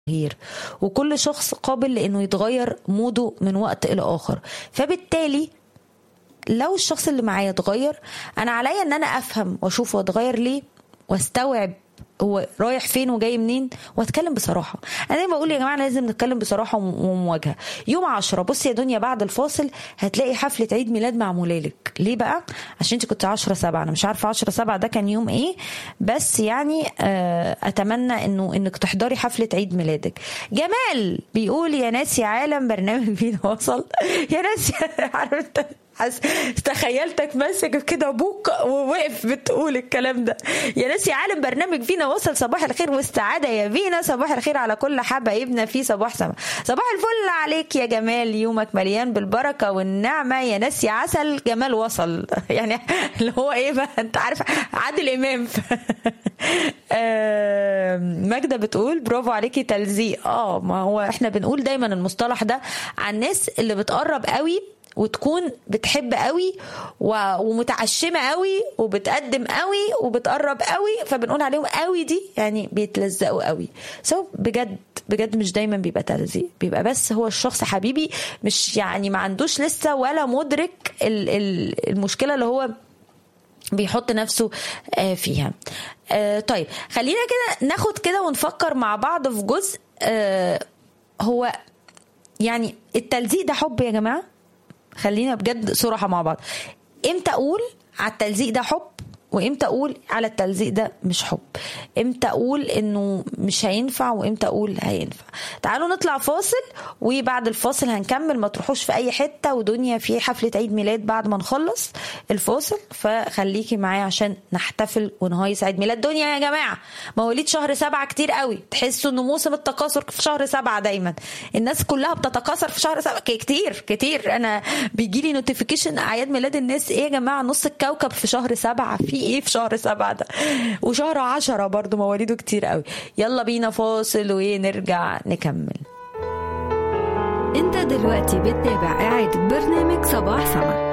تغيير وكل شخص قابل لانه يتغير موده من وقت الى اخر فبالتالي لو الشخص اللي معايا اتغير انا عليا ان انا افهم واشوف هو اتغير ليه واستوعب هو رايح فين وجاي منين واتكلم بصراحه انا دايما بقول يا جماعه لازم نتكلم بصراحه ومواجهه يوم عشرة بصي يا دنيا بعد الفاصل هتلاقي حفله عيد ميلاد معموله لك ليه بقى عشان انت كنت 10 7 انا مش عارفه 10 7 ده كان يوم ايه بس يعني آه اتمنى انه انك تحضري حفله عيد ميلادك جمال بيقول يا ناس يا عالم برنامج فينا وصل يا ناس عارف حس... تخيلتك ماسك كده ابوك ووقف بتقول الكلام ده يا ناس يا عالم برنامج فينا وصل صباح الخير والسعاده يا فينا صباح الخير على كل حبايبنا في صباح سما صباح الفل عليك يا جمال يومك مليان بالبركه والنعمه يا ناس يا عسل جمال وصل يعني اللي هو ايه بقى انت عارف عادل امام ماجده بتقول برافو عليكي تلزيق اه ما هو احنا بنقول دايما المصطلح ده عن الناس اللي بتقرب قوي وتكون بتحب قوي ومتعشمه قوي وبتقدم قوي وبتقرب قوي فبنقول عليهم قوي دي يعني بيتلزقوا قوي سو بجد بجد مش دايما بيبقى تلزيق بيبقى بس هو الشخص حبيبي مش يعني ما عندوش لسه ولا مدرك المشكله اللي هو بيحط نفسه فيها طيب خلينا كده ناخد كده ونفكر مع بعض في جزء هو يعني التلزيق ده حب يا جماعه خلينا بجد صراحه مع بعض امتى اقول على التلزيق ده حب وامتى اقول على التلزيق ده مش حب امتى اقول انه مش هينفع وامتى اقول هينفع تعالوا نطلع فاصل وبعد الفاصل هنكمل ما تروحوش في اي حته ودنيا في حفله عيد ميلاد بعد ما نخلص الفاصل فخليكي معايا عشان نحتفل ونهيص عيد ميلاد دنيا يا جماعه مواليد شهر سبعة كتير قوي تحسوا انه موسم التكاثر في شهر سبعة دايما الناس كلها بتتكاثر في شهر سبعة كتير كتير انا بيجي لي نوتيفيكيشن اعياد ميلاد الناس ايه يا جماعه نص الكوكب في شهر سبعة في ايه في شهر سبعة ده وشهر عشرة برضو مواليده كتير قوي يلا بينا فاصل ونرجع نكمل انت دلوقتي بتتابع اعادة برنامج صباح سما